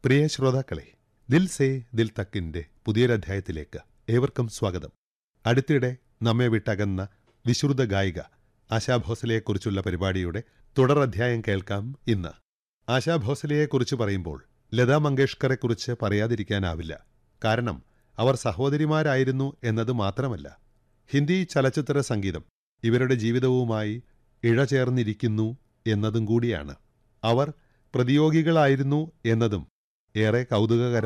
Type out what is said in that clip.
പ്രിയ ശ്രോതാക്കളെ ദിൽ സേ ദിൽ തക്കിന്റെ പുതിയൊരധ്യായത്തിലേക്ക് ഏവർക്കും സ്വാഗതം അടുത്തിടെ നമ്മെ വിട്ടകന്ന വിശ്രുത ഗായിക ആശാ ഭോസലെയെക്കുറിച്ചുള്ള പരിപാടിയുടെ തുടരധ്യായം കേൾക്കാം ഇന്ന് ആശാ ഭോസലെയെക്കുറിച്ച് പറയുമ്പോൾ ലതാ മങ്കേഷ്കറെക്കുറിച്ച് പറയാതിരിക്കാനാവില്ല കാരണം അവർ സഹോദരിമാരായിരുന്നു എന്നത് മാത്രമല്ല ഹിന്ദി ചലച്ചിത്ര സംഗീതം ഇവരുടെ ജീവിതവുമായി ഇഴചേർന്നിരിക്കുന്നു എന്നതും കൂടിയാണ് അവർ പ്രതിയോഗികളായിരുന്നു എന്നതും ഏറെ കൗതുകകരം